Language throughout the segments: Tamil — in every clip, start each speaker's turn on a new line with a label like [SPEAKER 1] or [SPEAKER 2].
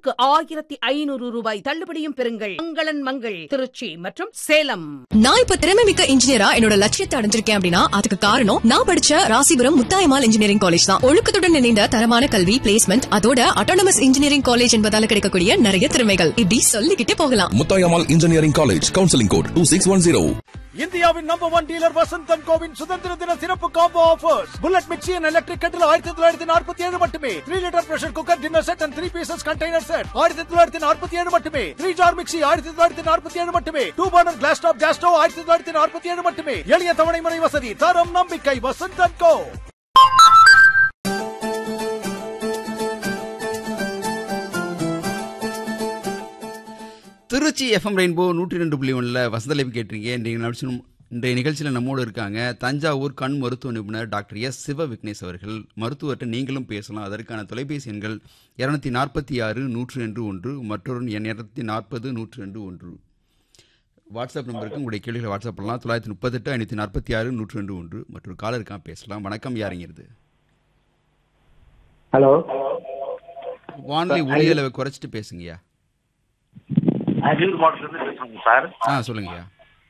[SPEAKER 1] பவுனுக்கு ஆயிரத்தி ஐநூறு ரூபாய் தள்ளுபடியும் பெறுங்கள் மங்களன் மங்கள் திருச்சி மற்றும் சேலம்
[SPEAKER 2] நான் இப்ப திறமை மிக்க இன்ஜினியரா என்னோட லட்சியத்தை அடைஞ்சிருக்கேன் அப்படின்னா அதுக்கு காரணம் நான் படிச்ச ராசிபுரம் முத்தாயமால் இன்ஜினியரிங் காலேஜ் தான் ஒழுக்கத்துடன் இணைந்த தரமான கல்வி பிளேஸ்மெண்ட் அதோட அட்டானமஸ் இன்ஜினியரிங் காலேஜ் என்பதால கிடைக்கக்கூடிய நிறைய திறமைகள் இப்படி சொல்லிக்கிட்டே போகலாம்
[SPEAKER 3] Muthayammal engineering college counselling code two six one zero
[SPEAKER 4] இந்தியாவின் நம்பர் ஒன் டீலர் வசந்தன் கோவின் சுதந்திர தின சிறப்பு combo offers bullet mixie and electric kettle ஆயிரத்தி தொள்ளாயிரத்தி நாற்பத்தி ஏழு மட்டுமே three litre pressure cooker dinner set and three pieces container set ஆயிரத்தி தொள்ளாயிரத்தி நாற்பத்தி ஏழு மட்டுமே த்ரீ ஜார் மிக்சி ஆயிரத்தி தொள்ளாயிரத்தி நாற்பத்தி ஏழு மட்டுமே two burner glass top gas stove ஆயிரத்தி தொள்ளாயிரத்தி நாற்பத்தி ஏழு மட்டுமே எளிய தவணை முறை வசதி தரம் நம்பிக்கை Vasanthan co
[SPEAKER 5] Trichy FM rainbow நூற்றி ரெண்டு புள்ளி ஒன்றில் வசந்தலைப்பு கேட்டிருக்கீங்க இன்றைய நிகழ்ச்சி இன்றைய நிகழ்ச்சியில் நம்மோடு இருக்காங்க தஞ்சாவூர் கண் மருத்துவ நிபுணர் டாக்டர் எஸ் சிவ விக்னேஷ் அவர்கள் மருத்துவர்கிட்ட நீங்களும் பேசலாம் அதற்கான தொலைபேசி எண்கள் இரநூத்தி நாற்பத்தி ஆறு நூற்று ரெண்டு ஒன்று மற்றொரு எண் இரநூத்தி நாற்பது நூற்று ரெண்டு ஒன்று வாட்ஸ்அப் நம்பருக்கு உங்களுடைய கேள்விகளை வாட்ஸ்அப் பண்ணலாம் தொள்ளாயிரத்தி முப்பத்தெட்டு ஐநூற்றி நாற்பத்தி ஆறு நூற்று ரெண்டு ஒன்று மற்றும் காலருக்காக பேசலாம் வணக்கம் யாருங்கிறது
[SPEAKER 6] ஹலோ
[SPEAKER 5] வானொலி ஒளியளவை குறைச்சிட்டு பேசுங்கய்யா
[SPEAKER 6] அரியலூர் மாவட்டத்துலேருந்து பேசுகிறேங்க சார்
[SPEAKER 5] ஆ சொல்லுங்கய்யா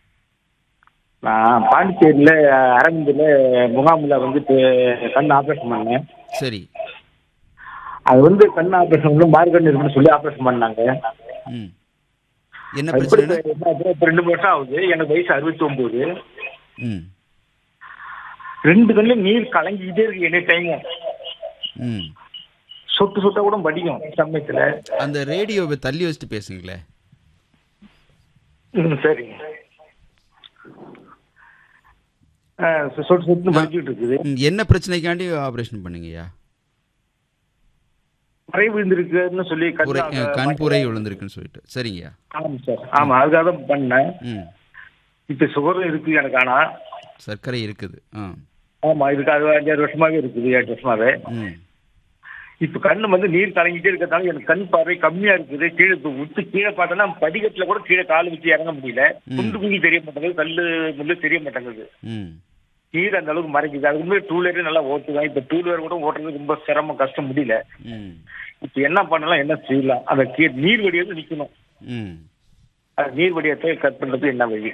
[SPEAKER 6] நான் பாண்டிச்சேரியில் அரவிந்தில் முகாமில் வந்து இப்போ கண் ஆப்ரேஷன் பண்ணேன்
[SPEAKER 5] சரி
[SPEAKER 6] அது வந்து கண் ஆப்ரேஷன் வந்து மார்கன் இருக்குன்னு சொல்லி ஆப்ரேஷன் பண்ணாங்க
[SPEAKER 5] ம் என்ன
[SPEAKER 6] அது எப்படி
[SPEAKER 5] பிரச்சனை
[SPEAKER 6] இப்ப என்ன இப்போ ரெண்டு வருஷம் ஆகுது எனக்கு வயசு அறுபத்தி ஒம்பது
[SPEAKER 5] ம்
[SPEAKER 6] ரெண்டு கண்ணில் நீர் கலங்கிக்கிட்டே இருக்கு எனி டைமும்
[SPEAKER 5] ம்
[SPEAKER 6] சொட்டு சொட்டா கூட வடிக்கும் சமயத்தில்
[SPEAKER 5] அந்த ரேடியோவை தள்ளி வச்சுட்டு பேசுங்களே
[SPEAKER 6] ம் சரிங்க ஆ, சொட்டு சொட்டு வடிக்கிட்டு இருக்குது
[SPEAKER 5] ம், என்ன பிரச்சனைக்காண்டி ஆபரேஷன் பண்ணீங்கய்யா
[SPEAKER 6] மறை விழுந்திருக்குன்னு சொல்லி
[SPEAKER 5] புரை
[SPEAKER 6] கண்
[SPEAKER 5] அஹ், கண் புரை விழுந்திருக்குன்னு சொல்லிட்டு சரிங்கய்யா
[SPEAKER 6] ஆமாம் சார் ஆமாம் அதுக்காக தான் பண்ணேன்
[SPEAKER 5] ம்
[SPEAKER 6] இப்போ சுகரும் இருக்கு எனக்கு ஆனா
[SPEAKER 5] சர்க்கரை இருக்குது ஆ
[SPEAKER 6] ஆமா இதுக்கு அது அஞ்சாறு வருஷமாவே இருக்குது ஏழு வருஷமாவே
[SPEAKER 5] ம்
[SPEAKER 6] இப்ப கண்ணு வந்து நீர் கலங்கிட்டே இருக்கிறதால எனக்கு கண் பார்வை கம்மியா இருக்குது கீழே இப்ப உத்து கீழே பார்த்தோன்னா படிக்கட்டுல கூட கீழே கால் வச்சு இறங்க முடியல குண்டு குங்கி தெரிய மாட்டேங்குது கல்லு முள்ளு தெரிய மாட்டேங்குது
[SPEAKER 5] ம்
[SPEAKER 6] நீர் அந்த அளவுக்கு மறைக்குது அதுக்கு முன்னாடி டூ வீலரே நல்லா ஓட்டுவேன் இப்ப டூ வீலர் கூட ஓட்டுறது ரொம்ப சிரமம் கஷ்டம் முடியல
[SPEAKER 5] ம்
[SPEAKER 6] இப்ப என்ன பண்ணலாம் என்ன செய்யலாம் அந்த கீ- நீர் வடிவது நிக்கணும்
[SPEAKER 5] ம்
[SPEAKER 6] அந்த நீர் வடிவத்தை கட் பண்றது என்ன வழி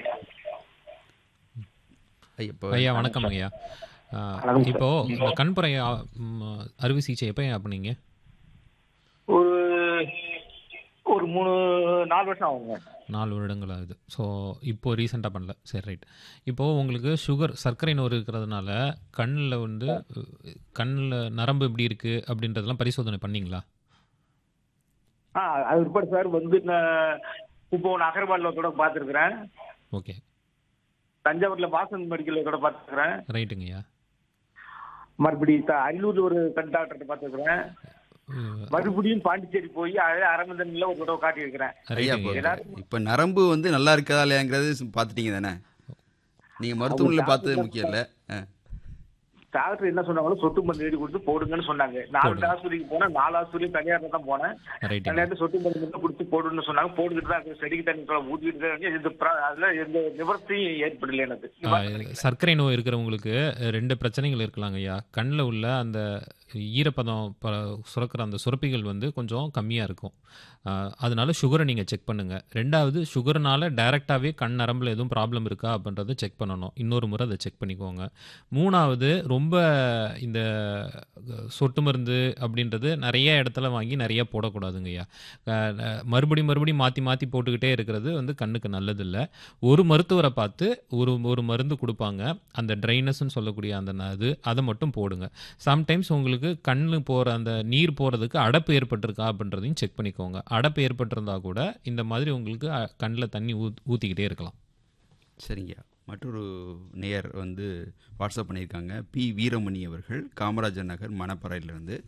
[SPEAKER 5] ஐயா, இப்போ
[SPEAKER 7] ஐயா வணக்கம் ஐயா ஆ,
[SPEAKER 6] வணக்கம் சார்.
[SPEAKER 7] இப்போ இந்த கண்புரை ஆ, ம், அறுவை சிகிச்சை எப்போ ஐயா பண்ணீங்க
[SPEAKER 6] ஒரு ஒரு மூணு நாலு வருஷம் ஆகுங்க
[SPEAKER 7] நாலு வருடங்கள் ஆகுது ஸோ இப்போ ரீசெண்டாக பண்ணல சரி ரைட் இப்போது உங்களுக்கு சுகர் சர்க்கரை நோய் இருக்கிறதுனால கண்ணில் வந்து கண்ணில் நரம்பு எப்படி இருக்குது அப்படின்றதெல்லாம் பரிசோதனை பண்ணீங்களா
[SPEAKER 6] ஆ அது உட்பட சார் வந்து நான் இப்போ நான் அகர்வாலில் கூட பார்த்துருக்குறேன்
[SPEAKER 7] ஓகே
[SPEAKER 6] தஞ்சாவூர்ல வாசன் மெடிக்கல்ல கூட பார்த்துருக்குறேன்
[SPEAKER 7] ரைட்டுங்கய்யா
[SPEAKER 6] மறுபடி த- அரியலூர்ல ஒரு கண் டாக்டர் பார்த்துருக்குறேன் மறுபடியும் பாண்டிச்சேரி போய் அதே அரவிந்தன்ல ஒரு தடவை காட்டியிருக்கிறேன்
[SPEAKER 5] ஐயா இப்போ
[SPEAKER 7] ரைட்டுங்க
[SPEAKER 5] இப்போ நரம்பு வந்து நல்லா இருக்கதா இல்லையாங்கிறது பார்த்துட்டீங்க தானே நீங்கள் மருத்துவமனையில் பார்த்தது முக்கியம் இல்லை ஆ
[SPEAKER 6] டாக்டர் என்ன சொன்னாங்களோ சொட்டு மருந்து எழுதி கொடுத்து போடுங்கன்னு சொன்னாங்க நாலு
[SPEAKER 7] போடுங்க.
[SPEAKER 6] ஆஸ்பத்திரிக்கு போனேன் நாலு ஆஸ்பத்திரி தனியார் தான் போனேன்
[SPEAKER 7] ரைட்டுங்க
[SPEAKER 6] தனியார் சொட்டு மருந்து மட்டும் கொடுத்து போடுன்னு சொன்னாங்க போட்டுக்கிட்டு தான் இருக்கு. செடிக்கு தண்ணி கூட ஊத்திட்டு தான் இருக்கேன். எந்த பிர- அதுல எந்த நிவர்த்தியும் ஏற்படல எனக்கு
[SPEAKER 7] ஆ, சர்க்கரை நோய் இருக்கிறவங்களுக்கு ரெண்டு பிரச்சனைகள் இருக்கலாங்க ஐயா கண்ணில் உள்ள அந்த ஈரப்பதம் ப சுரக்கிற அந்த சுரப்பிகள் வந்து கொஞ்சம் கம்மியாக இருக்கும் ஆ, அதனால சுகரை நீங்கள் செக் பண்ணுங்கள் ரெண்டாவது சுகர்னால டைரெக்டாகவே கண் நரம்பில் எதுவும் ப்ராப்ளம் இருக்கா அப்படின்றத செக் பண்ணணும் இன்னொரு முறை அதை செக் பண்ணிக்கோங்க மூணாவது ரொம்ப இந்த அஹ், சொட்டு மருந்து அப்படின்றது நிறைய இடத்துல வாங்கி நிறைய போடக்கூடாதுங்க ஐயா அஹ், அஹ், மறுபடி மறுபடியும் மாற்றி மாற்றி போட்டுக்கிட்டே இருக்கிறது வந்து கண்ணுக்கு நல்லதில்லை ஒரு மருத்துவரை பார்த்து ஒரு ஒரு மருந்து கொடுப்பாங்க அந்த ட்ரைனஸ்ன்னு சொல்லக்கூடிய அந்த ந- இது அதை மட்டும் போடுங்க சம்டைம்ஸ் உங்களுக்கு கண்ணு போகிற அந்த நீர் போகிறதுக்கு அடப்பு ஏற்பட்டிருக்கா அப்படின்றதையும் செக் பண்ணிக்கோங்க அடப்பு ஏற்பட்டிருந்தா கூட இந்த மாதிரி உங்களுக்கு கண்ணில் தண்ணி ஊத் ஊற்றிக்கிட்டே இருக்கலாம்
[SPEAKER 5] சரிங்கய்யா மற்றொரு நேயர் வந்து வாட்ஸ்அப் பண்ணியிருக்காங்க பி வீரமணி அவர்கள் காமராஜர் நகர் மணப்பறையிலேருந்து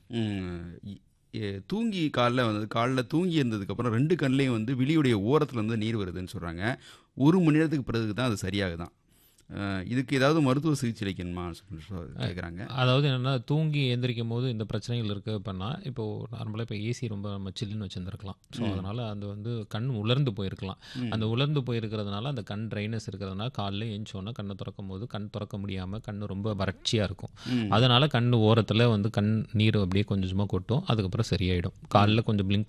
[SPEAKER 5] தூங்கி காலைல வந்து காலைல தூங்கி இருந்ததுக்கப்புறம் ரெண்டு கண்ணிலையும் வந்து விழியுடைய ஓரத்தில் வந்து நீர் வருதுன்னு சொல்கிறாங்க ஒரு மணி நேரத்துக்கு பிறகு தான் அது சரியாகுதான் அஹ், இதுக்கு ஏதாவது மருத்துவ சிகிச்சை அளிக்கணுமா கேட்குறாங்க
[SPEAKER 7] அதாவது என்னென்னா தூங்கி எந்திரிக்கும் போது இந்த பிரச்சனைகள் இருக்குது அப்படின்னா இப்போது நார்மலாக இப்போ ஏசி ரொம்ப நம்ம சில்லுன்னு வச்சுருந்துருக்கலாம் ஸோ அதனால் அது வந்து கண் உலர்ந்து போயிருக்கலாம் அந்த உலர்ந்து போயிருக்கிறதுனால அந்த கண் ட்ரைனஸ் இருக்கிறதுனால காலைல எழுந்தோன்னா கண்ணை திறக்கும் போது கண் திறக்க முடியாமல் கண் ரொம்ப வறட்சியாக இருக்கும் அதனால் கண் ஓரத்தில் வந்து கண் நீர் அப்படியே கொஞ்சம் கொஞ்சமாக கொட்டும் அதுக்கப்புறம் சரியாயிடும் காலைல கொஞ்சம் blink